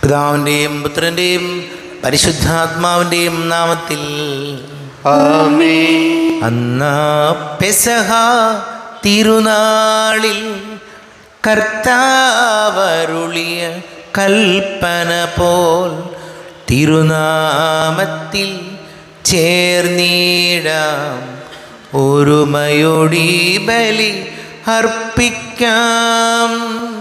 പിതാവിൻ്റെയും പുത്രൻ്റെയും പരിശുദ്ധാത്മാവിൻ്റെയും നാമത്തിൽ ആമേൻ അന്ന് പെസഹ തിരുനാളിൽ കർത്താവരുളിയ കൽപ്പന പോൽ തിരുനാമത്തിൽ ചേർന്നിടാം ഒരുമയൊടി ബലി അർപ്പിക്കാം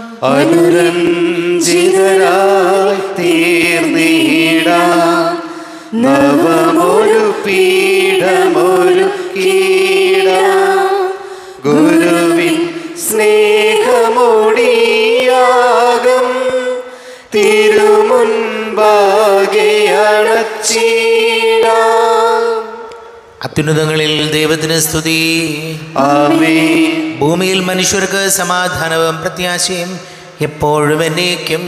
അനുരഞ്ജിതരായി തീർന്നിടാം നവമൊരു പീഠമൊരു കീടാം ഗുരുവിൻ സ്നേഹമൊടിയാകം തിരുമുൻപാകെ അണച്ചിടാം അത്യുന്നതങ്ങളിൽ ദൈവത്തിന് സ്തുതി ആമേൻ ഭൂമിയിൽ മനുഷ്യർക്ക് സമാധാനവും പ്രത്യാശയും എപ്പോഴും എന്നേക്കും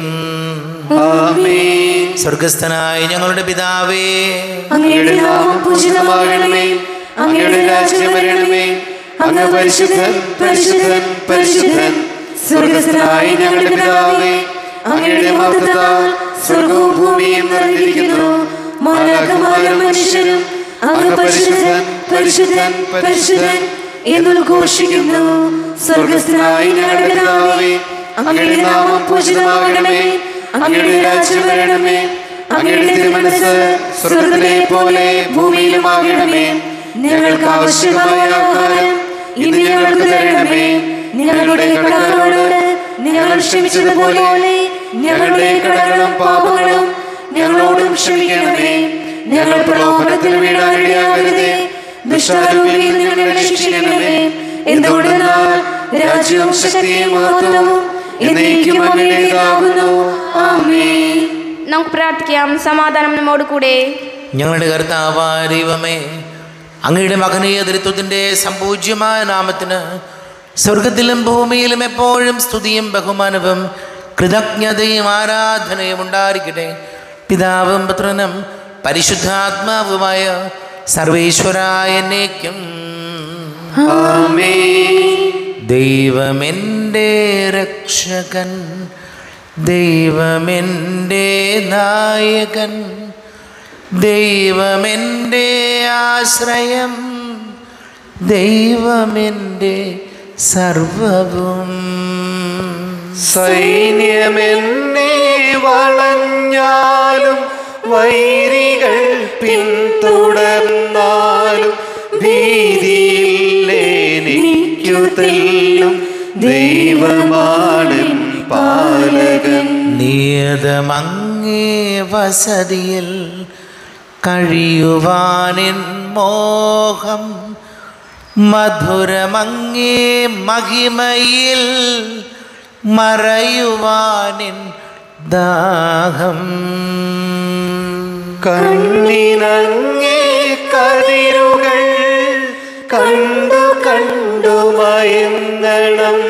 ആമേൻ സ്വർഗസ്ഥനായ ഞങ്ങളുടെ പിതാവേ അങ്ങയുടെ നാമം പൂജിതമാകണമേ അങ്ങയുടെ രാജ്യം വരണമേ അങ്ങ് പരിശുദ്ധൻ പരിശുദ്ധൻ പരിശുദ്ധൻ സ്വർഗസ്ഥനായ ഞങ്ങളുടെ പിതാവേ അങ്ങയുടെ മഹത്വത്താൽ സ്വർഗവും ഭൂമിയും നിറഞ്ഞിരിക്കുന്നു മാലാഖമാരും മനുഷ്യരും അങ്ങ് പരിശുദ്ധൻ പരിശുദ്ധൻ പരിശുദ്ധൻ എന്നുദ്ഘോഷിക്കുന്നു സ്വർഗസ്ഥനായ ഞങ്ങളുടെ പിതാവേ അങ്ങയുടെ നാമം പൂജിതമാകണമേ അങ്ങയുടെ രാജ്യം വരണമേ അങ്ങയുടെ തിരുമനസ് സ്വർഗത്തിലെ പോലെ ഭൂമിയിലുമാകണമേ ഞങ്ങൾക്ക് ആവശ്യമായ ആഹാരം ഇന്ന് ഞങ്ങൾക്ക് തരണമേ ഞങ്ങളുടെ കടക്കാരോട് ഞങ്ങൾ ക്ഷമിച്ചതുപോലെ ഞങ്ങളുടെ കടകളും പാപങ്ങളും ഞങ്ങളോടും ക്ഷമിക്കണമേ ഞങ്ങൾ പ്രലോഭനത്തിൽ വീഴാനിടയാകരുതേ ദുഷ്ടാരൂപിയിൽ ഞങ്ങളെ രക്ഷിക്കണമേ എന്തുകൊണ്ടെന്നാൽ രാജ്യവും ശക്തിയും മഹത്വവും എന്നേക്കും അങ്ങയുടേതാകുന്നു ആമേൻ നമുക്ക് പ്രാർത്ഥിക്കാം സമാധാനം നമ്മോട് കൂടെ ഞങ്ങളുടെ കർത്താവായ ദൈവമേ അങ്ങയുടെ മകനീയ ദരിത്വത്തിൻ്റെ സമ്പൂജ്യമായ നാമത്തിന് സ്വർഗത്തിലും ഭൂമിയിലും എപ്പോഴും സ്തുതിയും ബഹുമാനവും കൃതജ്ഞതയും ആരാധനയും ഉണ്ടായിരിക്കട്ടെ പിതാവും പുത്രനും പരിശുദ്ധാത്മാവുമായ സർവേശ്വരായ എന്നേക്കും ആമേൻ ദൈവമെൻ്റെ രക്ഷകൻ ദൈവമെൻ്റെ നായകൻ ദൈവമെൻ്റെ ആശ്രയം ദൈവമെൻ്റെ സർവവും സൈന്യമെന്നെ വളഞ്ഞാലും വൈരികൾ പിന്തുടർന്നാലും ഭീതിയില്ലേനിക്കു തെല്ലും ദൈവമാണ് പാലകൻ നിയതമങ്ങേ വസതിയിൽ കഴിയുവാനിൻ മോഹം മധുരമങ്ങേ മഹിമയിൽ മറയുവാനിൻ ദാഹം കണ്ണിനങ്ങേ കതിരുകൾ കണ്ടു കണ്ടു മയങ്ങണം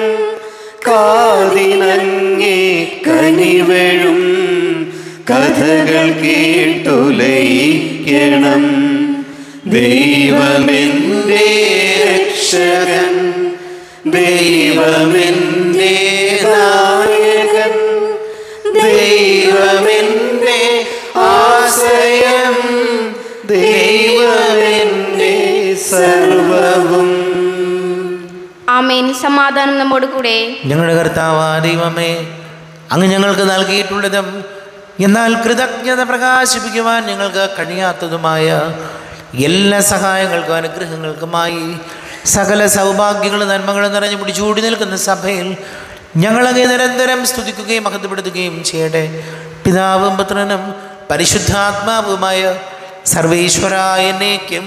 കാതിനങ്ങേ കനിവഴും കഥകൾ കേട്ടുലയിക്കണം ദൈവമെൻ്റെ രക്ഷകൻ ദൈവമെൻ്റെ നായകൻ ദൈവമെൻ്റെ ആശ്രയം ദൈവമെൻ്റെ സർവവും ആമേൻ സമാധാനം നമ്മോട് കൂടെ ഞങ്ങളുടെ കർത്താവാ ദൈവമേ അങ്ങ് ഞങ്ങൾക്ക് നൽകിയിട്ടുള്ളതും എന്നാൽ കൃതജ്ഞത പ്രകാശിപ്പിക്കുവാൻ ഞങ്ങൾക്ക് കഴിയാത്തതുമായ എല്ലാ സഹായങ്ങൾക്കും അനുഗ്രഹങ്ങൾക്കുമായി സകല സൗഭാഗ്യങ്ങളും നന്മകളും നിറഞ്ഞു പിടിച്ചൂടി നിൽക്കുന്ന സഭയിൽ ഞങ്ങളങ്ങെ നിരന്തരം സ്തുതിക്കുകയും മഹത്വപ്പെടുത്തുകയും ചെയ്യട്ടെ പിതാവും പുത്രനും പരിശുദ്ധാത്മാവുമായ സർവേശ്വരായ എന്നേക്കും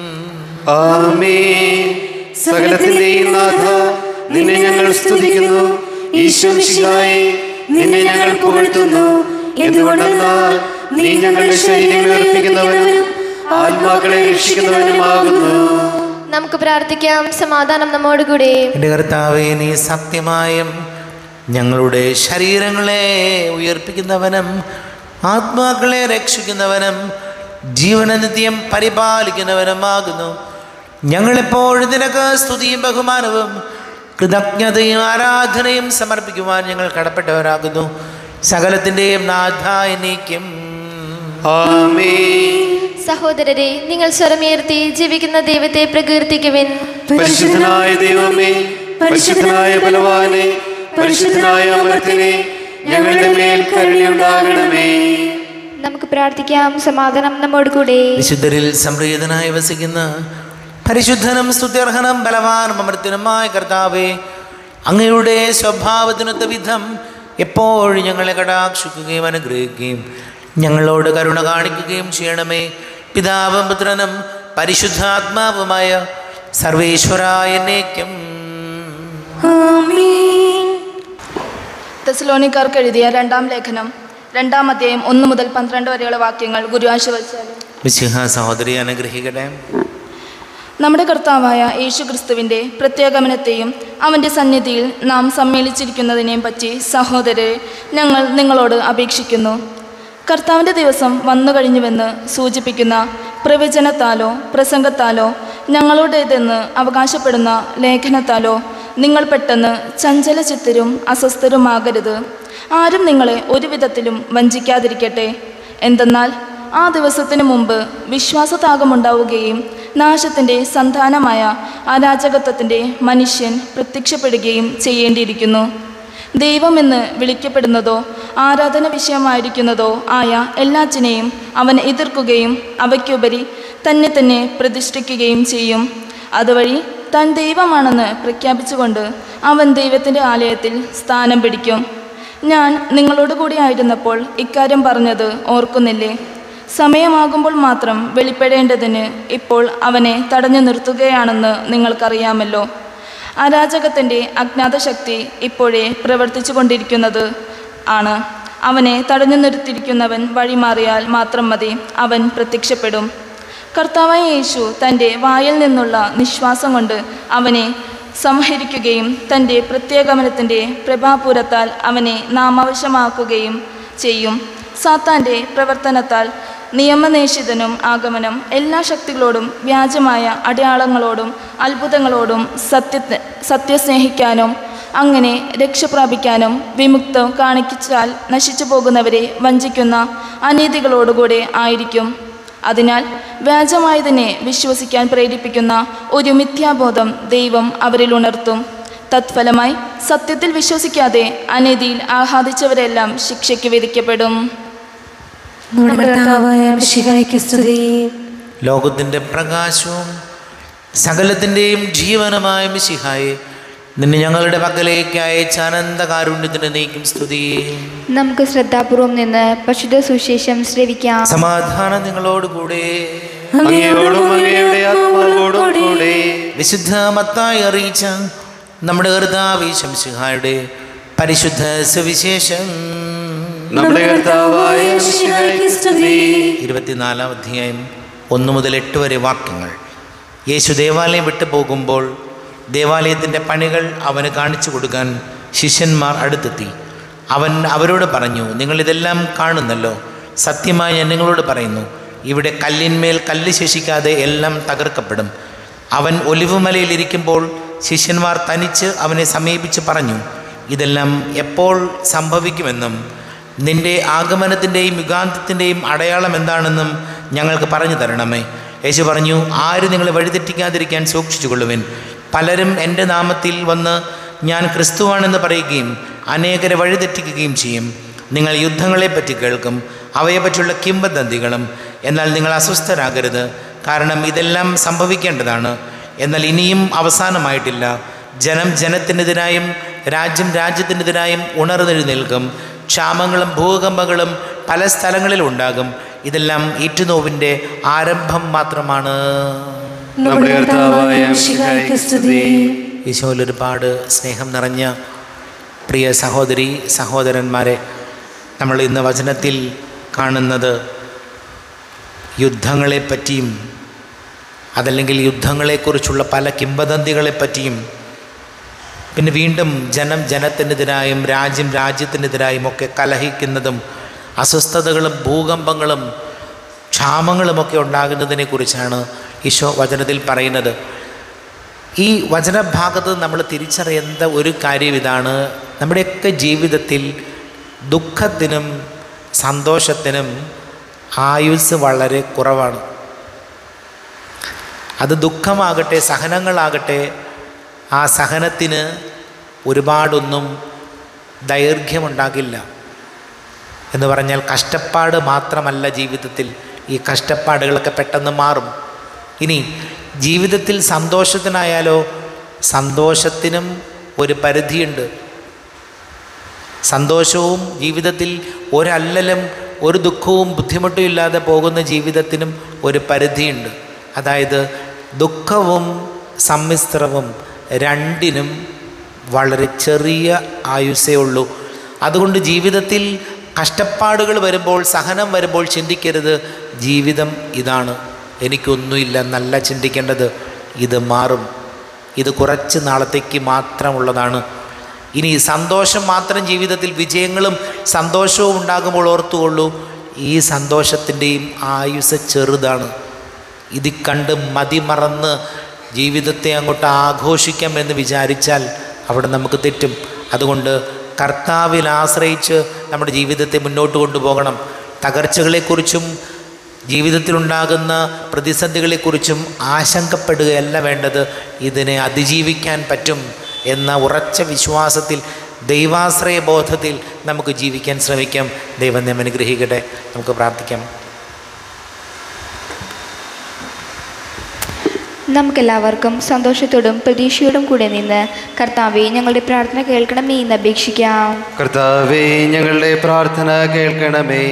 ആമേൻ സകലത്തിന്റെയും നാഥ നിന്നെ ഞങ്ങൾ സ്തുതിക്കുന്നു ഈശോ മിശിഹായെ നിന്നെ ഞങ്ങൾ പുകഴ്ത്തുന്നു എന്തുകൊണ്ടെന്നാൽ നീ ഞങ്ങളുടെ ശരീരങ്ങൾ അർപ്പിക്കുന്നവനും ആത്മാക്കളെ രക്ഷിക്കുന്നവനുമാകുന്നു നമുക്ക് പ്രാർത്ഥിക്കാം സമാധാനം നമ്മോടുകൂടെ എൻ്റെ കർത്താവെ നീ സത്യമായും ഞങ്ങളുടെ ശരീരങ്ങളെ ഉയർപ്പിക്കുന്നവനും ആത്മാക്കളെ രക്ഷിക്കുന്നവനും ജീവനനിത്യം പരിപാലിക്കുന്നവനുമാകുന്നു ഞങ്ങളെപ്പോഴും നിനക്ക് സ്തുതിയും ബഹുമാനവും കൃതജ്ഞതയും ആരാധനയും സമർപ്പിക്കുവാൻ ഞങ്ങൾ കടപ്പെട്ടവരാകുന്നു സകലത്തിൻ്റെയും നാഥ എന്നേക്കും ആമേൻ സഹോദരരെ നിങ്ങൾ സ്വരമുയർത്തി ജീവിക്കുന്ന ദൈവത്തെ പ്രകീർത്തിക്കുവിൻ പരിശുദ്ധനായ ദൈവമേ പരിശുദ്ധനായ ബലവാനെ പരിശുദ്ധനായ അമൃത്തിനെ ഞങ്ങളുടെ മേൽ കരുണയുണ്ടാകണമേ നമുക്ക് പ്രാർത്ഥിക്കാം സമാധാനം നമ്മോട് കൂടെ വിശുദ്ധരിൽ സംപ്രീതനായി വസിക്കുന്ന പരിശുദ്ധനും സ്തുത്യർഹനും ബലവാനും അമൃത്യനുമായ കർത്താവേ അങ്ങയുടെ സ്വഭാവത്തിനൊത്ത വിധം എപ്പോഴും ഞങ്ങളെ കടാക്ഷിക്കുകയും അനുഗ്രഹിക്കുകയും ഞങ്ങളോട് കരുണ കാണിക്കുകയും ചെയ്യണമേ പിതാവും പുത്രനും പരിശുദ്ധാത്മാവുമായ സർവേശ്വരായ എന്നേക്കും തെസലോനിക്കാർക്ക് എഴുതിയ രണ്ടാം ലേഖനം രണ്ടാം അധ്യായം ഒന്ന് മുതൽ പന്ത്രണ്ട് വരെയുള്ള വാക്യങ്ങൾ ഗുരു ആശീർവദിച്ചാലും വിശുഹ സഹോദരി അനുഗ്രഹിക്കട്ടെ നമ്മുടെ കർത്താവായ യേശു ക്രിസ്തുവിൻ്റെ പ്രത്യേകമനത്തെയും അവൻ്റെ സന്നിധിയിൽ നാം സമ്മേളിച്ചിരിക്കുന്നതിനെയും പറ്റി സഹോദരരെ ഞങ്ങൾ നിങ്ങളോട് അപേക്ഷിക്കുന്നു കർത്താവിൻ്റെ ദിവസം വന്നു കഴിഞ്ഞുവെന്ന് സൂചിപ്പിക്കുന്ന പ്രവചനത്താലോ പ്രസംഗത്താലോ ഞങ്ങളുടേതെന്ന് അവകാശപ്പെടുന്ന ലേഖനത്താലോ നിങ്ങൾ പെട്ടെന്ന് ചഞ്ചലചിത്തരും അസ്വസ്ഥരുമാകരുത് ആരും നിങ്ങളെ ഒരു വിധത്തിലും വഞ്ചിക്കാതിരിക്കട്ടെ എന്തെന്നാൽ ആ ദിവസത്തിനു മുമ്പ് വിശ്വാസതാകമുണ്ടാവുകയും നാശത്തിൻ്റെ സന്താനമായ അരാജകത്വത്തിൻ്റെ മനുഷ്യൻ പ്രത്യക്ഷപ്പെടുകയും ചെയ്യേണ്ടിയിരിക്കുന്നു ദൈവമെന്ന് വിളിക്കപ്പെടുന്നതോ ആരാധന വിഷയമായിരിക്കുന്നതോ ആയ എല്ലാറ്റിനെയും അവൻ എതിർക്കുകയും അവയ്ക്കുപരി തന്നെ തന്നെ പ്രതിഷ്ഠിക്കുകയും ചെയ്യും അതുവഴി താൻ ദൈവമാണെന്ന് പ്രഖ്യാപിച്ചുകൊണ്ട് അവൻ ദൈവത്തിൻ്റെ ആലയത്തിൽ സ്ഥാനം പിടിക്കും ഞാൻ നിങ്ങളോട് കൂടി ആയിരുന്നപ്പോൾ ഇക്കാര്യം പറഞ്ഞത് ഓർക്കുന്നില്ലേ സമയമാകുമ്പോൾ മാത്രം വെളിപ്പെടേണ്ടതിന് ഇപ്പോൾ അവനെ തടഞ്ഞു നിർത്തുകയാണെന്ന് നിങ്ങൾക്കറിയാമല്ലോ അരാജകത്തിൻ്റെ അജ്ഞാത ശക്തി ഇപ്പോഴേ പ്രവർത്തിച്ചു കൊണ്ടിരിക്കുന്നത് ആണ് അവനെ തടഞ്ഞു നിർത്തിയിരിക്കുന്നവൻ വഴിമാറിയാൽ മാത്രം മതി അവൻ പ്രത്യക്ഷപ്പെടും കർത്താവായ യേശു തൻ്റെ വായിൽ നിന്നുള്ള നിശ്വാസം കൊണ്ട് അവനെ സംഹരിക്കുകയും തൻ്റെ പ്രത്യേകമനത്തിൻ്റെ പ്രഭാപൂരത്താൽ അവനെ നാമാവശമാക്കുകയും ചെയ്യും സാത്താൻ്റെ പ്രവർത്തനത്താൽ നിയമനേഷിതനും ആഗമനം എല്ലാ ശക്തികളോടും വ്യാജമായ അടയാളങ്ങളോടും അത്ഭുതങ്ങളോടും സത്യത്തെ സത്യസ്നേഹിക്കാനും അങ്ങനെ രക്ഷപ്രാപിക്കാനും വിമുക്തം കാണിച്ചാൽ നശിച്ചു പോകുന്നവരെ വഞ്ചിക്കുന്ന അനീതികളോടുകൂടെ ആയിരിക്കും അതിനാൽ വ്യാജമായതിനെ വിശ്വസിക്കാൻ പ്രേരിപ്പിക്കുന്ന ഒരു മിഥ്യാബോധം ദൈവം അവരിൽ ഉണർത്തും തത്ഫലമായി സത്യത്തിൽ വിശ്വസിക്കാതെ അനീതിയിൽ ആഹ്ലാദിച്ചവരെല്ലാം ശിക്ഷയ്ക്ക് വിധിക്കപ്പെടും നമ്മുടെ കർത്താവായ മിശിഹായ്ക്ക് സ്തുതി ലോകത്തിൻ്റെ പ്രകാശവും സകലത്തിൻ്റെയും ജീവനുമായ മിശിഹായെ നിന്നെ ഞങ്ങളുടെ പക്കലേക്ക് അയച്ച അനന്ത കാരുണ്യത്തിന് നീക്കും സ്തുതി നമുക്ക് ശ്രദ്ധാപൂർവം നിന്ന് പശുദ്ധ സുശേഷം ശ്രവിക്കാം സമാധാനം നിങ്ങളോടുകൂടെ അങ്ങയോടും അങ്ങയുടെ ആത്മാവോടും കൂടെ വിശുദ്ധ മത്തായി അറിയിച്ച നമ്മുടെ കർത്താവ് ശംസിഹായുടെ പരിശുദ്ധ സുവിശേഷം നമ്മുടെ കർത്താവായ മിശിഹായ്ക്ക് സ്തുതി ഇരുപത്തിനാലാം അധ്യായം ഒന്ന് മുതൽ എട്ട് വരെ വാക്യങ്ങൾ യേശു ദേവാലയം വിട്ടു പോകുമ്പോൾ ദേവാലയത്തിൻ്റെ പണികൾ അവന് കാണിച്ചു കൊടുക്കാൻ ശിഷ്യന്മാർ അടുത്തെത്തി അവൻ അവരോട് പറഞ്ഞു നിങ്ങളിതെല്ലാം കാണുന്നല്ലോ സത്യമായി ഞാൻ നിങ്ങളോട് പറയുന്നു ഇവിടെ കല്ലിന്മേൽ കല്ല് ശേഷിക്കാതെ എല്ലാം തകർക്കപ്പെടും അവൻ ഒലിവുമലയിലിരിക്കുമ്പോൾ ശിഷ്യന്മാർ തനിച്ച് അവനെ സമീപിച്ച് പറഞ്ഞു ഇതെല്ലാം എപ്പോൾ സംഭവിക്കുമെന്നും നിന്റെ ആഗമനത്തിൻ്റെയും യുഗാന്തത്തിൻ്റെയും അടയാളം എന്താണെന്നും ഞങ്ങൾക്ക് പറഞ്ഞു തരണമേ യേശു പറഞ്ഞു ആരും നിങ്ങളെ വഴിതെറ്റിക്കാതിരിക്കാൻ സൂക്ഷിച്ചുകൊള്ളുവിൻ പലരും എൻ്റെ നാമത്തിൽ വന്ന് ഞാൻ ക്രിസ്തുവാണെന്ന് പറയുകയും അനേകരെ വഴിതെറ്റിക്കുകയും ചെയ്യും നിങ്ങൾ യുദ്ധങ്ങളെപ്പറ്റി കേൾക്കും അവയെപ്പറ്റിയുള്ള കിംബദന്തികളും എന്നാൽ നിങ്ങൾ അസ്വസ്ഥരാകരുത് കാരണം ഇതെല്ലാം സംഭവിക്കേണ്ടതാണ് എന്നാൽ ഇനിയും അവസാനമായിട്ടില്ല ജനം ജനത്തിനെതിരായും രാജ്യം രാജ്യത്തിനെതിരായും ഉണർന്നെഴുന്നേൽക്കും ക്ഷാമങ്ങളും ഭൂകമ്പങ്ങളും പല സ്ഥലങ്ങളിലും ഉണ്ടാകും ഇതെല്ലാം ഈറ്റുനോവിൻ്റെ ആരംഭം മാത്രമാണ് നമ്മുടെ കർത്താവായ മിശിഹായ്ക്ക് സ്തുതി ഈശോയിൽ ഒരുപാട് സ്നേഹം നിറഞ്ഞ പ്രിയ സഹോദരി സഹോദരന്മാരെ നമ്മൾ ഇന്ന് വചനത്തിൽ കാണുന്നത് യുദ്ധങ്ങളെപ്പറ്റിയും അതല്ലെങ്കിൽ യുദ്ധങ്ങളെക്കുറിച്ചുള്ള പല കിംവദന്തികളെപ്പറ്റിയും പിന്നെ വീണ്ടും ജനം ജനത്തിനെതിരായും രാജ്യം രാജ്യത്തിനെതിരായും ഒക്കെ കലഹിക്കുന്നതും അസ്വസ്ഥതകളും ഭൂകമ്പങ്ങളും ക്ഷാമങ്ങളുമൊക്കെ ഉണ്ടാകുന്നതിനെക്കുറിച്ചാണ് ഈശോ വചനത്തിൽ പറയുന്നത് ഈ വചനഭാഗത്ത് നമ്മൾ തിരിച്ചറിയേണ്ട ഒരു കാര്യം ഇതാണ് നമ്മുടെയൊക്കെ ജീവിതത്തിൽ ദുഃഖത്തിനും സന്തോഷത്തിനും ആയുസ് വളരെ കുറവാണ് അത് ദുഃഖമാകട്ടെ സഹനങ്ങളാകട്ടെ ആ സഹനത്തിന് ഒരുപാടൊന്നും ദൈർഘ്യമുണ്ടാകില്ല എന്ന് പറഞ്ഞാൽ കഷ്ടപ്പാട് മാത്രമല്ല ജീവിതത്തിൽ ഈ കഷ്ടപ്പാടുകളൊക്കെ പെട്ടെന്ന് മാറും ഇനി ജീവിതത്തിൽ സന്തോഷത്തിനായാലോ സന്തോഷത്തിനും ഒരു പരിധിയുണ്ട് സന്തോഷവും ജീവിതത്തിൽ ഒരല്ലലും ഒരു ദുഃഖവും ബുദ്ധിമുട്ടും ഇല്ലാതെ പോകുന്ന ജീവിതത്തിനും ഒരു പരിധിയുണ്ട് അതായത് ദുഃഖവും സമ്മിശ്രവും രണ്ടിനും വളരെ ചെറിയ ആയുസ്സേ ഉള്ളൂ അതുകൊണ്ട് ജീവിതത്തിൽ കഷ്ടപ്പാടുകൾ വരുമ്പോൾ സഹനം വരുമ്പോൾ ചിന്തിക്കരുത് ജീവിതം ഇതാണ് എനിക്കൊന്നുമില്ല എന്നല്ല ചിന്തിക്കേണ്ടത് ഇത് മാറും ഇത് കുറച്ച് നാളത്തേക്ക് മാത്രമുള്ളതാണ് ഇനി സന്തോഷം മാത്രം ജീവിതത്തിൽ വിജയങ്ങളും സന്തോഷവും ഉണ്ടാകുമ്പോൾ ഓർത്തുകൊള്ളൂ ഈ സന്തോഷത്തിൻ്റെയും ആയുസ് ചെറുതാണ് ഇത് കണ്ട് മതിമറന്ന് ജീവിതത്തെ അങ്ങോട്ട് ആഘോഷിക്കാം എന്ന് വിചാരിച്ചാൽ അവിടെ നമുക്ക് തെറ്റും അതുകൊണ്ട് കർത്താവിൽ ആശ്രയിച്ച് നമ്മുടെ ജീവിതത്തെ മുന്നോട്ട് കൊണ്ടുപോകണം തകർച്ചകളെക്കുറിച്ചും ജീവിതത്തിലുണ്ടാകുന്ന പ്രതിസന്ധികളെക്കുറിച്ചും ആശങ്കപ്പെടുകയല്ല വേണ്ടത് ഇതിനെ അതിജീവിക്കാൻ പറ്റും എന്ന ഉറച്ച വിശ്വാസത്തിൽ ദൈവാശ്രയ ബോധത്തിൽ നമുക്ക് ജീവിക്കാൻ ശ്രമിക്കാം ദൈവം നമ്മെ അനുഗ്രഹിക്കട്ടെ നമുക്ക് പ്രാർത്ഥിക്കാം നമുക്കെല്ലാവർക്കും സന്തോഷത്തോടും പ്രതീക്ഷയോടും കൂടെ നിന്ന് കർത്താവെ ഞങ്ങളുടെ പ്രാർത്ഥന കേൾക്കണമേ എന്ന് അപേക്ഷിക്കാം കർത്താവേ ഞങ്ങളുടെ പ്രാർത്ഥന കേൾക്കണമേ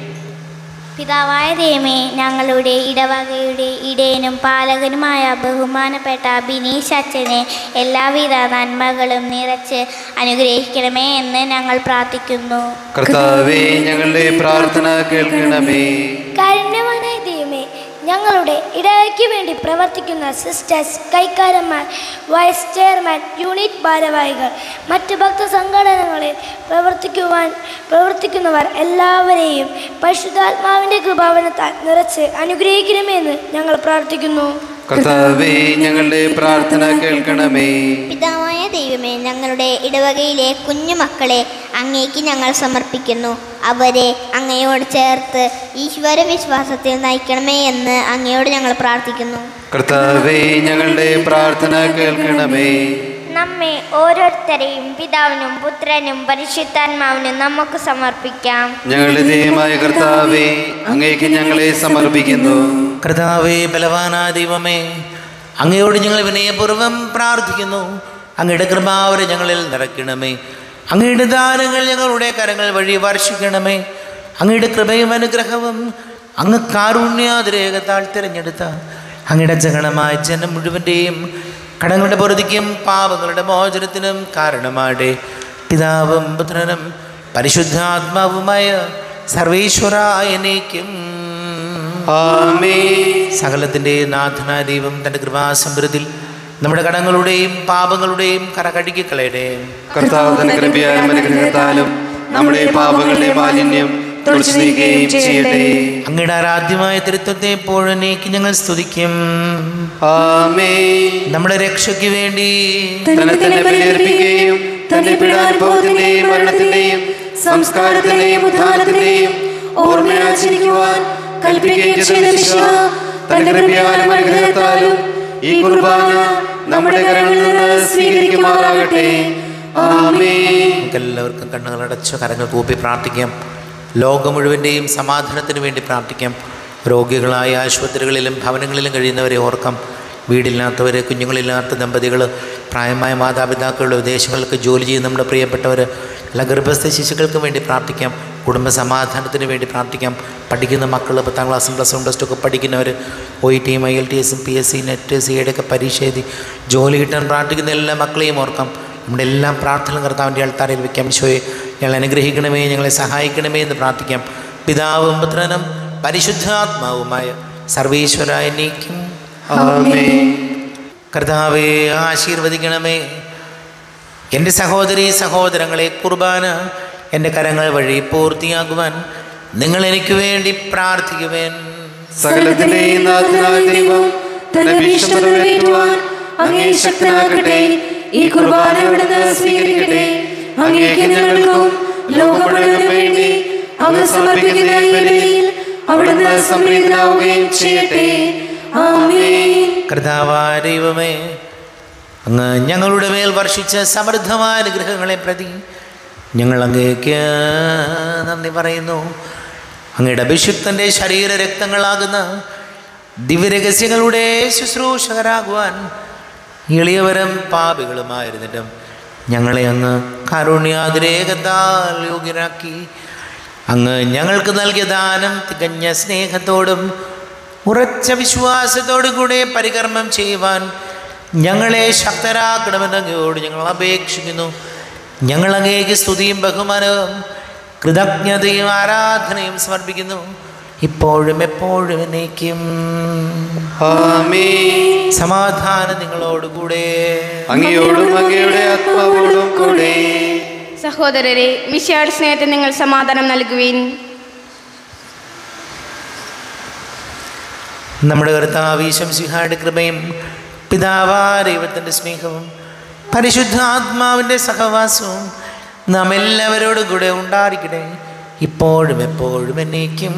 പിതാവായ ദൈവമേ ഞങ്ങളുടെ ഇടവകയുടെ ഇടയനും പാലകനുമായ ബഹുമാനപ്പെട്ട ബിനീഷ് അച്ഛനെ എല്ലാവിധ നന്മകളും നിറച്ച് അനുഗ്രഹിക്കണമേ എന്ന് ഞങ്ങൾ പ്രാർത്ഥിക്കുന്നു കർത്താവേ ഞങ്ങളുടെ പ്രാർത്ഥന കേൾക്കണമേ കാരുണ്യവാനായ ദൈവമേ ഞങ്ങളുടെ ഇടവയ്ക്ക് വേണ്ടി പ്രവർത്തിക്കുന്ന സിസ്റ്റേഴ്സ് കൈക്കാരന്മാർ വൈസ് ചെയർമാൻ യൂണിറ്റ് ഭാരവാഹികൾ മറ്റ് ഭക്ത സംഘടനകളിൽ പ്രവർത്തിക്കുവാൻ പ്രവർത്തിക്കുന്നവർ എല്ലാവരെയും പരിശുദ്ധാത്മാവിൻ്റെ കൃപാവനത്താൽ നിറച്ച് അനുഗ്രഹിക്കണമെന്ന് ഞങ്ങൾ പ്രാർത്ഥിക്കുന്നു കർത്താവേ ഞങ്ങളുടെ പ്രാർത്ഥന കേൾക്കണമേ പിതാവായ ദൈവമേ ഞങ്ങളുടെ ഇടവകയിലെ കുഞ്ഞു മക്കളെ അങ്ങേക്ക് ഞങ്ങൾ സമർപ്പിക്കുന്നു അവരെ അങ്ങയോട് ചേർത്ത് ഈശ്വര വിശ്വാസത്തിൽ നയിക്കണമേ എന്ന് അങ്ങയോട് ഞങ്ങൾ പ്രാർത്ഥിക്കുന്നു കർത്താവേ ഞങ്ങളുടെ പ്രാർത്ഥന കേൾക്കണമേ നമ്മെ ഓരോരുത്തരെയും പിതാവിനും പുത്രനും പരിശുദ്ധാത്മാവിനും നമുക്ക് സമർപ്പിക്കാം ഞങ്ങളുടെ ദൈവമായ കർത്താവേ അങ്ങേക്ക് ഞങ്ങളെ സമർപ്പിക്കുന്നു കർത്താവേ ബലവാനാ ദൈവമേ അങ്ങയോട് ഞങ്ങൾ വിനയപൂർവ്വം പ്രാർത്ഥിക്കുന്നു അങ്ങയുടെ കൃപാവരെ ഞങ്ങളിൽ നിറയ്ക്കണമേ അങ്ങയുടെ ദാനങ്ങൾ ഞങ്ങളുടെ കരങ്ങൾ വഴി വർഷിക്കണമേ അങ്ങയുടെ കൃപയും അനുഗ്രഹവും അങ്ങ് കാരുണ്യാതിരേകത്താൽ തിരഞ്ഞെടുത്ത അങ്ങയുടെ ജഗണമായ ജനം മുഴുവൻ്റെയും കടങ്ങളുടെ പൊറുതിക്കും പാപങ്ങളുടെ മോചനത്തിനും കാരണമാടെ പിതാവും പുത്രനും പരിശുദ്ധാത്മാവുമായ സർവേശ്വരായനേക്കും ആമേ സകലത്തിൻ്റെ നാഥനായ ദൈവം തൻ്റെ കൃപാസമൃദ്ധിൽ നമ്മുടെ കടങ്ങളുടെയും പാപങ്ങളുടെയും കറ കഴുകിക്കളയട്ടെ കർത്താവ് തന്റെ കൃപയാലും അനുഗ്രഹത്താലും നമ്മുടെ പാപങ്ങളുടെ മാലിന്യം തുടച്ചു നീക്കുകയും ചെയ്യട്ടെ അങ്ങയുടെ ആരാധ്യമായ തിരുത്വത്തെ എപ്പോഴേക്ക് ഞങ്ങൾ സ്തുതിക്കും ആമേ നമ്മുടെ രക്ഷയ്ക്ക് വേണ്ടി തന്നെ തന്നെ ബലിയർപ്പിക്കുകയും തന്റെ പീഡാനുഭവത്തിന്റെയും മരണത്തിന്റെയും സംസ്കാരത്തിന്റെയും ഉദ്ധാനത്തിന്റെയും ഓർമ്മയാചരിക്കുവാൻ കൽപ്പിക്കുകയും ചെയ്ത ഈശോ തന്റെ കൃപയാലും അനുഗ്രഹത്താലും ഈ കുർബാന നമ്മുടെ കരങ്ങളിൽ നിന്ന് സ്വീകരിക്കുമാറാകട്ടെ ആമേ എല്ലാവർക്കും കണ്ണുകളടച്ച് കരങ്ങൾ കൂപ്പി പ്രാർത്ഥിക്കാം ലോകം മുഴുവൻ്റെയും സമാധാനത്തിന് വേണ്ടി പ്രാർത്ഥിക്കാം രോഗികളായ ആശുപത്രികളിലും ഭവനങ്ങളിലും കഴിയുന്നവരെ ഓർക്കാം വീടില്ലാത്തവർ കുഞ്ഞുങ്ങളില്ലാത്ത ദമ്പതികൾ പ്രായമായ മാതാപിതാക്കൾ വിദേശങ്ങൾക്ക് ജോലി ചെയ്യുന്ന നമ്മുടെ പ്രിയപ്പെട്ടവർ എല്ലാ ഗർഭസ്ഥ ശിശുക്കൾക്ക് വേണ്ടി പ്രാർത്ഥിക്കാം കുടുംബ സമാധാനത്തിന് വേണ്ടി പ്രാർത്ഥിക്കാം പഠിക്കുന്ന മക്കൾ പത്താം ക്ലാസ്സും പ്ലസ് വൺ പ്ലസ് ടു ഒക്കെ പഠിക്കുന്നവർ ഒ ഇ ടിയും ഐ എൽ ടി എസും P S C NET C യുടെ ഒക്കെ പരീക്ഷ എഴുതി ജോലി കിട്ടാൻ പ്രാർത്ഥിക്കുന്ന എല്ലാ മക്കളെയും ഓർക്കാം നമ്മുടെ എല്ലാ പ്രാർത്ഥനകളും കർത്താവിൻ്റെ അൾത്താരയിൽ വയ്ക്കാം ഈശോയെ ഞങ്ങൾ അനുഗ്രഹിക്കണമേ ഞങ്ങളെ സഹായിക്കണമേ എന്ന് പ്രാർത്ഥിക്കാം പിതാവും പുത്രനും പരിശുദ്ധാത്മാവുമായ സർവീശ്വരായ നീക്കും ആമേ കർത്താവെ ആശീർവദിക്കണമേ എൻ്റെ സഹോദരി സഹോദരങ്ങളെ കുർബാന എൻ്റെ കരങ്ങൾ വഴി പൂർത്തിയാകുവാൻ നിങ്ങൾ എനിക്ക് വേണ്ടി പ്രാർത്ഥിക്കുവേൻ സകലത്തിന്റെയും നാഥനായ ദൈവം തന്റെ ഭീഷണി നിറവേറ്റുവാൻ അങ്ങേ ശക്തനാക്കട്ടെ ഈ കുർബാന ഇവിടുന്ന് സ്വീകരിക്കട്ടെ അങ്ങേക്ക് ഞങ്ങൾക്കും ലോകം മുഴുവനും വേണ്ടി അങ്ങ് സമർപ്പിക്കുന്ന ഈ ബലിയിൽ അവിടുന്ന് സംപ്രീതനാവുകയും ചെയ്യട്ടെ ആമേൻ കർത്താവായ ദൈവമേ അങ്ങ് ഞങ്ങളുടെ മേൽ വർഷിച്ച സമൃദ്ധമായ അനുഗ്രഹങ്ങളെ പ്രതി ഞങ്ങൾ അങ്ങേക്ക് നന്ദി പറയുന്നു അങ്ങയുടെ അഭിഷിക്തൻ്റെ ശരീര രക്തങ്ങളാകുന്ന ദിവ്യരഹസ്യങ്ങളുടെ ശുശ്രൂഷകരാകുവാൻ എളിയവരും പാപികളുമായിരുന്നിട്ടും ഞങ്ങളെ അങ്ങ് കാരുണ്യാതിരേകത്താൽ യോഗ്യരാക്കി അങ്ങ് ഞങ്ങൾക്ക് നൽകിയ ദാനം തികഞ്ഞ സ്നേഹത്തോടും ഉറച്ച വിശ്വാസത്തോടും കൂടെ പരികർമ്മം ചെയ്യുവാൻ ഞങ്ങളെ ശക്തരാക്കണമെന്ന് അങ്ങയോട് ഞങ്ങൾ അപേക്ഷിക്കുന്നു ഞങ്ങൾ അങ്ങേക്ക് സ്തുതിയും ബഹുമാനവും കൃതജ്ഞതയും ആരാധനയും സമർപ്പിക്കുന്നു ഇപ്പോഴും എപ്പോഴും എന്നേക്കും ആമേൻ സമാധാനം നിങ്ങളോടുകൂടെ അങ്ങയോടും അങ്ങയുടെ ആത്മാവോടും കൂടെ സഹോദരരെ മിശിയാട് സ്നേഹത്തിന് നിങ്ങൾ സമാധാനം നൽകുവിൻ നമ്മുടെ കർത്താവീശം സിഹായുടെ കൃപയും പിതാവാ ദൈവത്തിൻ്റെ സ്നേഹവും പരിശുദ്ധാത്മാവിൻ്റെ സഹവാസവും നാം എല്ലാവരോടും കൂടെ ഉണ്ടായിരിക്കട്ടെ ഇപ്പോഴും എപ്പോഴും എന്നേക്കും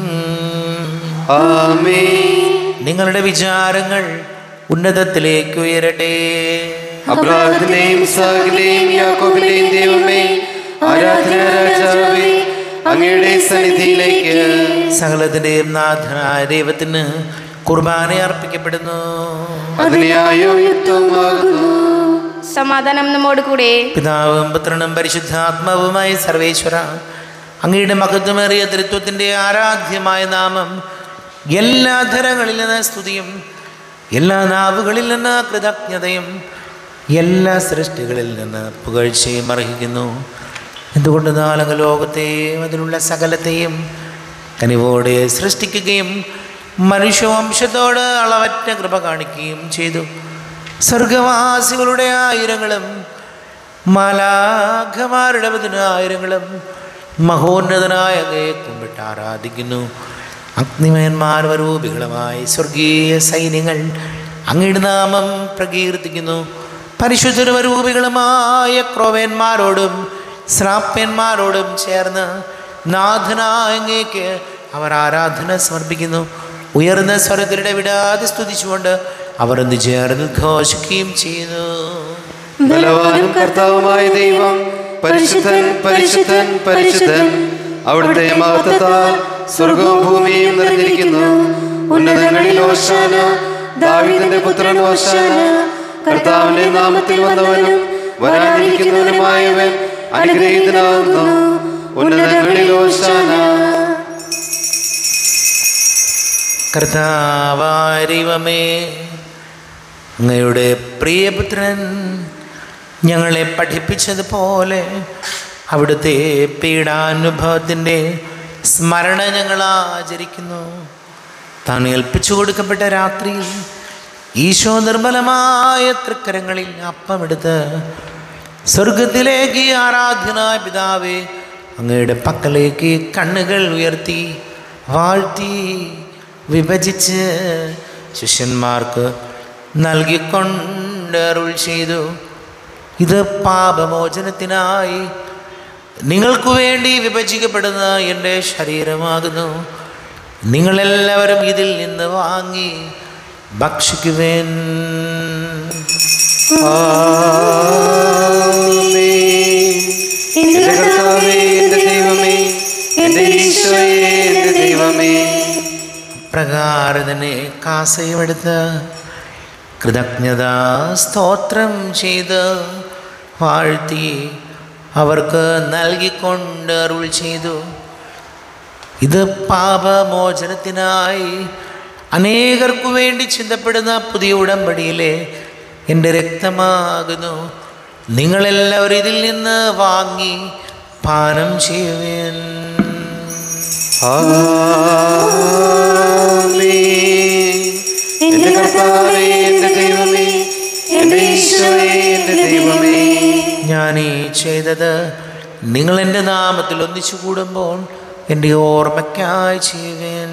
ആമേൻ നിങ്ങളുടെ വിചാരങ്ങൾ ഉന്നതത്തിലേക്ക് ഉയരട്ടെ അബ്രാഹത്തിന്റെയും ഇസാഖിന്റെയും യാക്കോബിന്റെയും ദൈവമേ ആരാധന രാജാവേ അങ്ങയുടെ സന്നിധിയിലേക്ക് സകലത്തിൻ്റെയും നാഥനായ ദൈവത്തിന് കുർബാന അർപ്പിക്കപ്പെടുന്നു അതിനെയായോ യുക്തമാകുന്നു സമാധാനം നമ്മോട് കൂടെ പിതാവും പുത്രനും പരിശുദ്ധാത്മാവുമായി സർവേശ്വര അങ്ങയുടെ മഹത്വമേറിയ തൃത്വത്തിൻ്റെ ആരാധ്യമായ നാമം എല്ലാ ധരങ്ങളിൽ നിന്ന് സ്തുതിയും എല്ലാ നാവുകളിൽ നിന്ന് കൃതജ്ഞതയും എല്ലാ സൃഷ്ടികളിൽ നിന്ന് പുകഴ്ചയും അർഹിക്കുന്നു എന്തുകൊണ്ട് നാലങ്ങ് ലോകത്തെയും അതിലുള്ള സകലത്തെയും കനിവോടെ സൃഷ്ടിക്കുകയും മനുഷ്യവംശത്തോട് അളവറ്റ കൃപ കാണിക്കുകയും ചെയ്തു സ്വർഗവാസികളുടെ ആയിരങ്ങളും മാലാഖമാരുടെ പതിനായിരങ്ങളും മഹോന്നതനായ അങ്ങയെ കുമ്പിട്ട് ആരാധിക്കുന്നു അഗ്നിമയന്മാർ വരൂപികളുമായി സ്വർഗീയ സൈന്യങ്ങൾ അങ്ങയുടെ നാമം പ്രകീർത്തിക്കുന്നു പരിശുദ്ധരൂപികളുമായ ക്രോവേന്മാരോടും ശ്രാപ്യന്മാരോടും ചേർന്ന് നാഥനായ അങ്ങേക്ക് അവർ ആരാധന സമർപ്പിക്കുന്നു ഉയർന്ന സ്വരത്തിലിടെ വിടാതെ സ്തുതിച്ചുകൊണ്ട് അവർ ഒന്ന് ചേർന്ന് ഘോഷിക്കുകയും ചെയ്യുന്നു ബലവാനും കർത്താവുമായ ദൈവം പരിശുദ്ധൻ പരിശുദ്ധൻ പരിശുദ്ധൻ അവിടുത്തെ മഹത്വത്താൽ സ്വർഗവും ഭൂമിയും നിറഞ്ഞിരിക്കുന്നു ഉന്നതങ്ങളിൽ ഓശാന ദാവീദിന്റെ പുത്രൻ ഓശാന കർത്താവിന്റെ നാമത്തിൽ വന്നവനും വരാനിരിക്കുന്നവനുമായവൻ അനുഗ്രഹീതനാകുന്നു ഉന്നതങ്ങളിൽ ഓശാന കർത്താവാരിവമേ അങ്ങയുടെ പ്രിയപുത്രൻ ഞങ്ങളെ പഠിപ്പിച്ചതുപോലെ അവിടുത്തെ പീഡാനുഭവത്തിൻ്റെ സ്മരണ ഞങ്ങൾ ആചരിക്കുന്നു താൻ ഏൽപ്പിച്ചു കൊടുക്കപ്പെട്ട രാത്രിയിൽ ഈശോ നിർമ്മലമായ തൃക്കരങ്ങളിൽ അപ്പമെടുത്ത് സ്വർഗത്തിലേക്ക് ആരാധ്യനായ പിതാവേ അങ്ങയുടെ പക്കലേക്ക് കണ്ണുകൾ ഉയർത്തി വാഴ്ത്തി വിഭജിച്ച് ശിഷ്യന്മാർക്ക് നൽകിക്കൊണ്ട് അരുൾ ചെയ്തു ഇത് പാപമോചനത്തിനായി നിങ്ങൾക്ക് വേണ്ടി വിഭജിക്കപ്പെടുന്ന എൻ്റെ ശരീരമാകുന്നു നിങ്ങളെല്ലാവരും ഇതിൽ നിന്ന് വാങ്ങി ഭക്ഷിക്കുവേൻ എന്റെ കർത്താവേ എന്റെ ദൈവമേ എന്റെ ഈശോയെ എന്റെ ദൈവമേ പ്രകാരം തന്നെ കാസയുമെടുത്ത് കൃതജ്ഞതാ സ്തോത്രം ചെയ്ത് വാഴ്ത്തി അവർക്ക് നൽകിക്കൊണ്ട് അരുൾ ചെയ്തു ഇത് പാപമോചനത്തിനായി അനേകർക്കു വേണ്ടി ചിന്തപ്പെടുന്ന പുതിയ ഉടമ്പടിയിലെ എൻ്റെ രക്തമാകുന്നു നിങ്ങളെല്ലാവരും ഇതിൽ നിന്ന് വാങ്ങി പാനം ചെയ്യുവേൻ എന്റെ കർത്താവേ എന്റെ ദൈവമേ എന്റെ ഈശോയെ എന്റെ ദൈവമേ ഞാൻ ഈ ചെയ്തത് നിങ്ങൾ എൻ്റെ നാമത്തിൽ ഒന്നിച്ചു കൂടുമ്പോൾ എൻ്റെ ഓർമ്മയ്ക്കായി ചെയ്യുവേൻ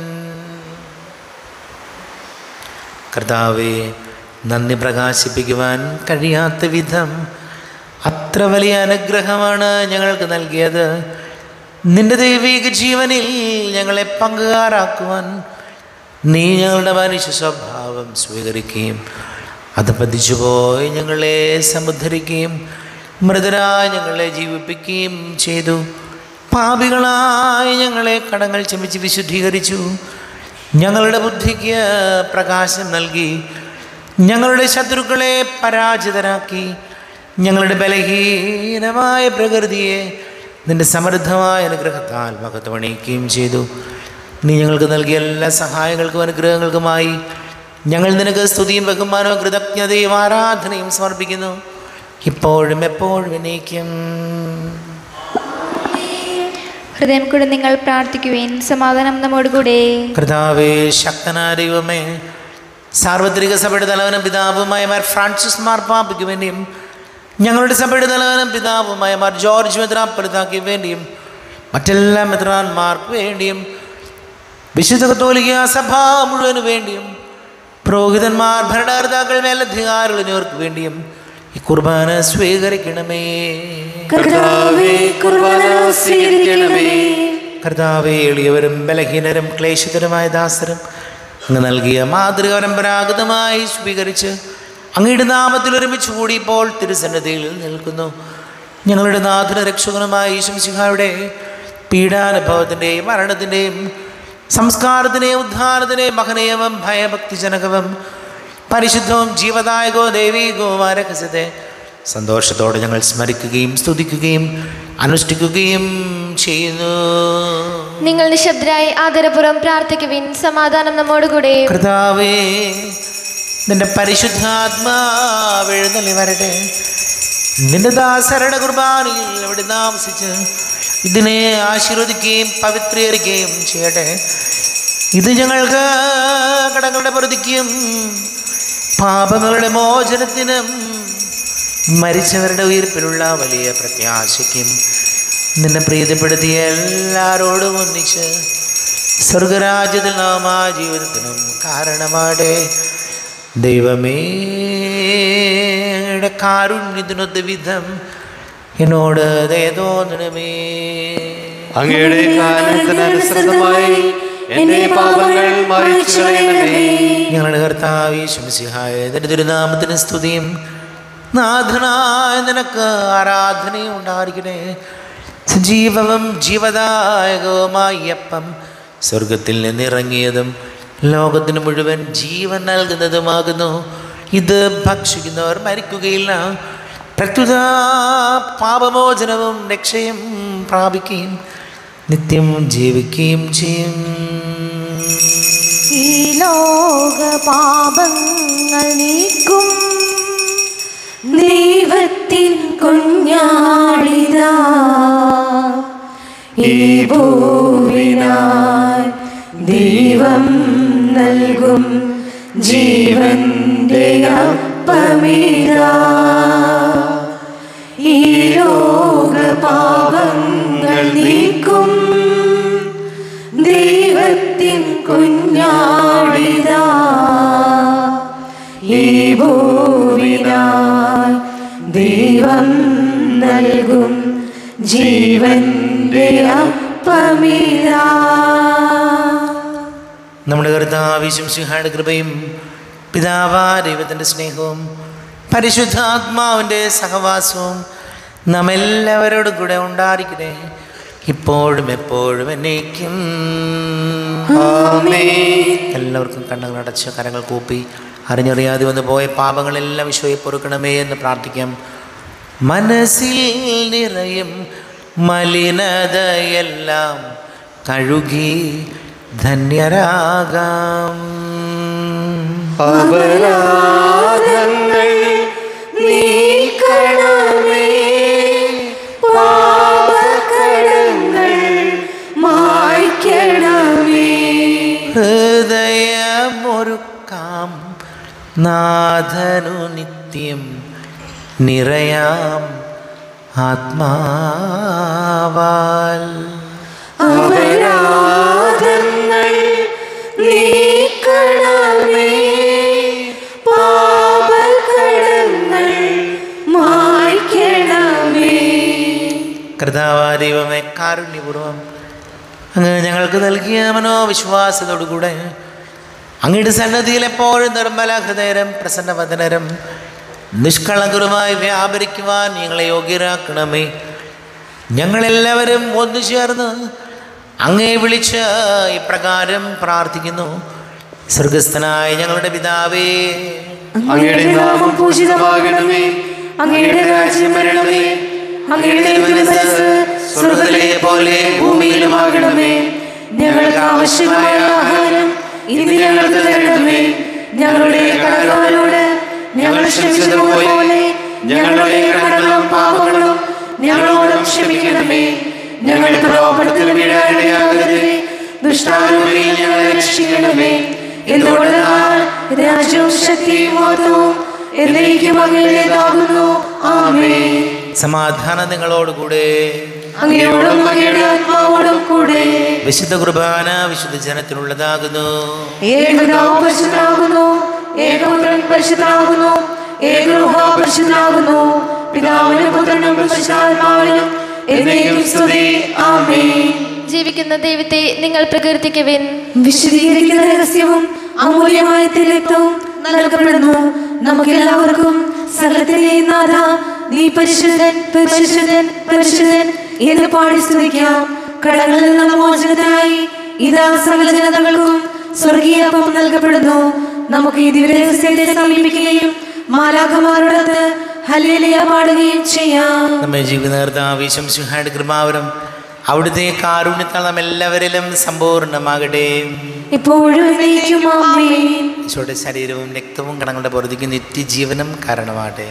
കർത്താവെ നന്ദി പ്രകാശിപ്പിക്കുവാൻ കഴിയാത്ത വിധം അത്ര വലിയ അനുഗ്രഹമാണ് ഞങ്ങൾക്ക് നൽകിയത് നിന്റെ ദൈവിക ജീവനിൽ ഞങ്ങളെ പങ്കുകാരാക്കുവാൻ നീ ഞങ്ങളുടെ മനുഷ്യ സ്വഭാവം സ്വീകരിക്കുകയും അത് പതിച്ചുപോയി ഞങ്ങളെ സമുദ്ധരിക്കുകയും മൃതരായി ഞങ്ങളെ ജീവിപ്പിക്കുകയും ചെയ്തു പാപികളായി ഞങ്ങളെ കടങ്ങൾ ചമിച്ച് വിശുദ്ധീകരിച്ചു ഞങ്ങളുടെ ബുദ്ധിക്ക് പ്രകാശം നൽകി ഞങ്ങളുടെ ശത്രുക്കളെ പരാജിതരാക്കി ഞങ്ങളുടെ ബലഹീനമായ പ്രകൃതിയെ നിന്റെ സമൃദ്ധമായ അനുഗ്രഹത്താൽ മഹത്വണിയിക്കുകയും ചെയ്തു നീ ഞങ്ങൾക്ക് നൽകിയ എല്ലാ സഹായങ്ങൾക്കും അനുഗ്രഹങ്ങൾക്കുമായി ഞങ്ങൾ നിനക്ക് സ്തുതിയും ബഹുമാനവും കൃതജ്ഞതയും ആരാധനയും സമർപ്പിക്കുന്നു ഇപ്പോഴും എപ്പോഴും എന്നേക്കും ഹൃദയം കൂടെ നിങ്ങൾ പ്രാർത്ഥിക്കുവേൻ സമാധാനം നമ്മോടുകൂടെ കർത്താവേ ശക്തനായ ദൈവമേ സാർവത്രിക സഭയുടെ തലവനും പിതാവുമായ മാർ ഫ്രാൻസിസ് മാർ പാപ്പയ്ക്ക് വേണ്ടിയും ഞങ്ങളുടെ സഭയുടെ തലവനും പിതാവുമായ മാർ ജോർജ് മെത്രാപ്പലിതാക്ക് വേണ്ടിയും മറ്റെല്ലാ മെത്രാന്മാർക്ക് വേണ്ടിയും വിശുദ്ധ കത്തോലിക്ക സഭ മുഴുവന് വേണ്ടിയും പുരോഹിതന്മാർ ഭരണകർത്താക്കൾ മേലധികാരികൾ എന്നിവർക്ക് വേണ്ടിയും ഈ കുർബാന സ്വീകരിക്കണമേ കർത്താവേ കുർബാന സ്വീകരിക്കണമേ കർത്താവെ എളിയവരും ബലഹീനരും ക്ലേശിതരുമായ ദാസരും അങ്ങ് നൽകിയ മാതൃക പരമ്പരാഗതമായി സ്വീകരിച്ച് അങ്ങയുടെ നാമത്തിൽ ഒരുമിച്ച് കൂടി ഇപ്പോൾ തിരുസന്നതിയിൽ നിൽക്കുന്നു ഞങ്ങളുടെ നാഥന രക്ഷകനുമായ ഈശംസിഹായുടെ പീഡാനുഭവത്തിൻ്റെയും മരണത്തിൻ്റെയും സംസ്കാരത്തിൻ്റെയും ഉദ്ധാനത്തിൻ്റെയും മഹനീയവും ഭയഭക്തിജനകവും പരിശുദ്ധവും ജീവദായകവും ദൈവീകവുമായ രഹസ്യത്തെ സന്തോഷത്തോടെ ഞങ്ങൾ സ്മരിക്കുകയും സ്തുതിക്കുകയും അനുഷ്ഠിക്കുകയും ചെയ്യുന്നു നിങ്ങൾ നിശബ്ദരായി ആദരപുറം പ്രാർത്ഥിക്കുവിൻ സമാധാനം നമ്മോടുകൂടെ കർത്താവേ നിന്റെ പരിശുദ്ധാത്മാവ് എഴുന്നള്ളി വരട്ടെ നിന്റെ ദാസരുടെ കുർബാനയിൽ അവിടെ താമസിച്ച് ഇതിനെ ആശീർവദിക്കുകയും പവിത്രീകരിക്കുകയും ചെയ്യട്ടെ ഇത് ഞങ്ങൾക്ക് കടങ്ങളുടെ പ്രതിക്കും പാപങ്ങളുടെ മോചനത്തിനും മരിച്ചവരുടെ ഉയർപ്പിലുള്ള വലിയ പ്രത്യാശയ്ക്കും നിന്നെ പ്രീതിപ്പെടുത്തിയ എല്ലാവരോടും ഒന്നിച്ച് സ്വർഗരാജ്യത്തിൽ നാം ആ ജീവിതത്തിനും കാരണമാടെ ദൈവമേ അങ്ങയുടെ കാരുണ്യത്തിനൊത്ത വിധം എന്നോട് ദയ തോന്നണമേ അങ്ങയുടെ കാരണത്തിനനുസൃതമായി എന്റെ പാപങ്ങൾ മായിച്ചു കളയണമേ ഞങ്ങളുടെ കർത്താവ് ശംസിഹായ നിന്റെ തിരുനാമത്തിന് സ്തുതിയും നാഥനായ നിനക്ക് ആരാധനയും ഉണ്ടായിരിക്കണേ സജീവവും ജീവദായകവുമായ അപ്പം സ്വർഗത്തിൽ നിന്നിറങ്ങിയതും ലോകത്തിന് മുഴുവൻ ജീവൻ നൽകുന്നതുമാകുന്നു ഇത് ഭക്ഷിക്കുന്നവർ മരിക്കുകയില്ല പ്രത്യുത പാപമോചനവും രക്ഷയും പ്രാപിക്കുകയും നിത്യം ജീവിക്കുകയും ചെയ്യും ഈ ലോക പാപങ്ങൾ നീക്കും ദൈവത്തിൻ കുഞ്ഞാടിതാ ഈ ഭൂവിനായി ദൈവം നൽകും ജീവന്റെ അപ്പമിതാ ഈ ലോക പാപങ്ങൾ നീക്കും ദൈവത്തിൻ കുഞ്ഞാടിതാ ഈ ഭൂവിനായി ദൈവം നൽകും ജീവന്റെ അപ്പമിതാ നമ്മുടെ കർത്താവിശം സിംഹയുടെ കൃപയും പിതാവാ ദൈവത്തിൻ്റെ സ്നേഹവും പരിശുദ്ധാത്മാവിൻ്റെ സഹവാസവും നാം എല്ലാവരോടും കൂടെ ഉണ്ടായിരിക്കണേ ഇപ്പോഴും എപ്പോഴും എന്നേക്കും എല്ലാവർക്കും കണ്ണുകൾ അടച്ച് കരങ്ങൾ കൂപ്പി അറിഞ്ഞറിയാതെ വന്ന് പോയ പാപങ്ങളെല്ലാം വിശ്വയെ പൊറുക്കണമേ എന്ന് പ്രാർത്ഥിക്കാം മനസ്സിൽ നിറയും മലിനതയെല്ലാം കഴുകി ധന്യരാകാം അപരാധങ്ങൾ നീക്കണമേ പാപകടങ്ങൾ മായ്ക്കണമേ ഹൃദയമൊരുക്കാം നാഥനു നിത്യം നിറയാം ആത്മാവാൽ അപരാധങ്ങൾ നീക്കണമേ പാപകടങ്ങൾ മായ്ക്കണമേ കർത്താവായ ദൈവമേ കാരുണ്യപൂർവം അങ്ങ് ഞങ്ങൾക്ക് നൽകിയ മനോവിശ്വാസത്തോടുകൂടെ അങ്ങയുടെ സന്നദ്ധിയിൽ എപ്പോഴും നിർമ്മല ഹൃദയരം പ്രസന്നവദനരം നിഷ്കളങ്കരുമായി വ്യാപരിക്കുവാൻ ഞങ്ങളെ യോഗ്യരാക്കണമേ ഞങ്ങളെല്ലാവരും ഒന്നു ചേർന്ന് അങ്ങേ വിളിച്ച് ഇപ്രകാരം പ്രാർത്ഥിക്കുന്നു സ്വർഗസ്ഥനായ ഞങ്ങളുടെ പിതാവേ അങ്ങയുടെ നാമം പൂജിതമാകണമേ അങ്ങയുടെ രാജ്യം വരണമേ അങ്ങയുടെ മനസ്സ് സ്വർഗത്തിലെ പോലെ ഭൂമിയിലുമാകണമേ ഞങ്ങൾക്ക് ആവശ്യമായ ആഹാരം ഇന്ന് ഞങ്ങൾക്ക് തരണമേ ഞങ്ങളുടെ കടക്കാരോട് ഞങ്ങൾ ക്ഷമിച്ചതുപോലെ ഞങ്ങളുടെ കടകളും പാപങ്ങളും ഞങ്ങളോടും ക്ഷമിക്കണമേ ഞങ്ങൾ പ്രലോഭനത്തിൽ വീഴാനിടയാകരുതേ ദുഷ്ടാരൂപയിൽ ഞങ്ങളെ രക്ഷിക്കണമേ എന്തുകൊണ്ടെന്നാൽ രാജ്യവും ശക്തിയും മഹത്വവും എന്നേക്കും അങ്ങയുടേതാകുന്നു ആമേ സമാധാനം നിങ്ങളോടുകൂടെ അങ്ങയോടും അങ്ങയുടെ ആത്മാവോടും കൂടെ വിശുദ്ധ കുർബാന വിശുദ്ധ ജനത്തിനുള്ളതാകുന്നു ഏകനാവ് പരിശുദ്ധനാകുന്നു ഏകപുത്രൻ പരിശുദ്ധനാകുന്നു ഏകരൂഹ പരിശുദ്ധനാകുന്നു പിതാവിനും പുത്രനും പരിശുദ്ധാത്മാവിനും എന്നേക്കും സ്തുതി ആമേ ജീവിക്കുന്ന ദൈവത്തെ നിങ്ങൾ പ്രകീർത്തിക്കുവിൻ വിശദീകരിക്കുന്ന രഹസ്യവും അമൂല്യമായ തിരക്തവും നൽകപ്പെടുന്നു നമുക്കെല്ലാവർക്കും സകലത്തിലെയും നാഥ നീ പരിശുദ്ധൻ പരിശുദ്ധൻ പരിശുദ്ധൻ എന്ന് പാടി സ്തുതിക്കാം കടങ്ങളിൽ നിന്നുള്ള മോചനത്തിനായി ഇതാ സകല ജനതകൾക്കും സ്വർഗീയപ്പം നൽകപ്പെടുന്നു നമുക്ക് ഈ ദിവരഹസ്യത്തെ സമീപിക്കുകയും മാലാഖമാരോടത്ത് ഹല്ലേലൂയ പാടുകയും ചെയ്യാം നമ്മെ ജീവിതകർത്താവിശം സിംഹായുടെ കൃപാവരം അവിടുത്തെ കാരുണ്യത്താൽ നാം എല്ലാവരിലും സമ്പൂർണ്ണമാകട്ടെ ഇപ്പോഴും എന്നേക്കും ആമേൻ ഈശോയുടെ ശരീരവും രക്തവും കണങ്ങളുടെ പുറത്തേക്ക് നിത്യജീവനം കാരണമാകട്ടെ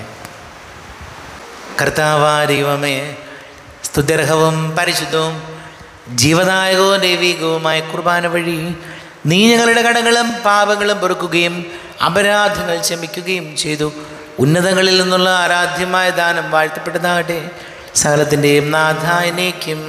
കർത്താവാ ദൈവമേ സ്തുത്യർഹവും പരിശുദ്ധവും ജീവദായകവും ദൈവികവുമായ കുർബാന വഴി നീ ഞങ്ങളുടെ കടങ്ങളും പാപങ്ങളും പൊറുക്കുകയും അപരാധങ്ങൾ ക്ഷമിക്കുകയും ചെയ്തു ഉന്നതങ്ങളിൽ നിന്നുള്ള ആരാധ്യമായ ദാനം വാഴ്ത്തപ്പെട്ടതാകട്ടെ സകലത്തിൻ്റെയും നാഥായനേക്കും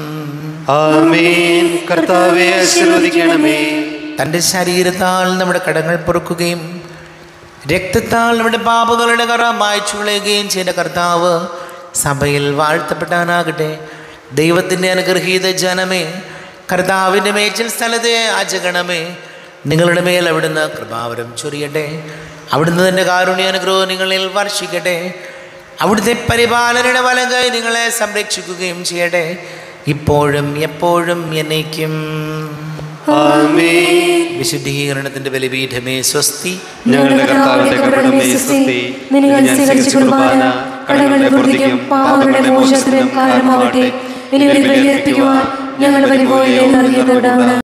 ആമേൻ കർത്താവെ ആശീർവദിക്കണമേ തൻ്റെ ശരീരത്താൽ നമ്മുടെ കടങ്ങൾ പൊറുക്കുകയും രക്തത്താൽ നമ്മുടെ പാപങ്ങളുടെ കറ മായ്ച്ചു കളയുകയും ചെയ്ത കർത്താവ് സഭയിൽ വാഴ്ത്തപ്പെടാനാകട്ടെ ദൈവത്തിൻ്റെ അനുഗ്രഹീത ജനമേ കർത്താവിൻ്റെ മേച്ചിൽ സ്ഥലത്തെ ആചകണമേ നിങ്ങളുടെ മേൽ അവിടുന്ന് കൃപാവരം ചൊരിയട്ടെ അവിടുന്ന് തൻ്റെ കാരുണ്യാനുഗ്രഹം നിങ്ങളിൽ വർഷിക്കട്ടെ അവിടുത്തെ പരിപാലനയുടെ വലങ്കൈ നിങ്ങളെ സംരക്ഷിക്കുകയും ചെയ്യട്ടെ ഇപ്പോഴും എപ്പോഴും എന്നേക്കും ആമേൻ വിശുദ്ധീകരണത്തിന്റെ ബലിപീഠമേ സ്വസ്തി ഞങ്ങളുടെ കർത്താവിന്റെ കപടമേ സ്തുതി നിങ്ങൾ സ്വീകരിച്ച കുർബാന കടങ്ങളുടെ പൂർത്തിക്കും പാവങ്ങളുടെ മോചനത്തിനും കാരണമാകട്ടെ ഇനി ബലിയർപ്പിക്കുവാൻ ഞങ്ങൾ പരിപോയിലെ നൽകിയതുണ്ടാവണം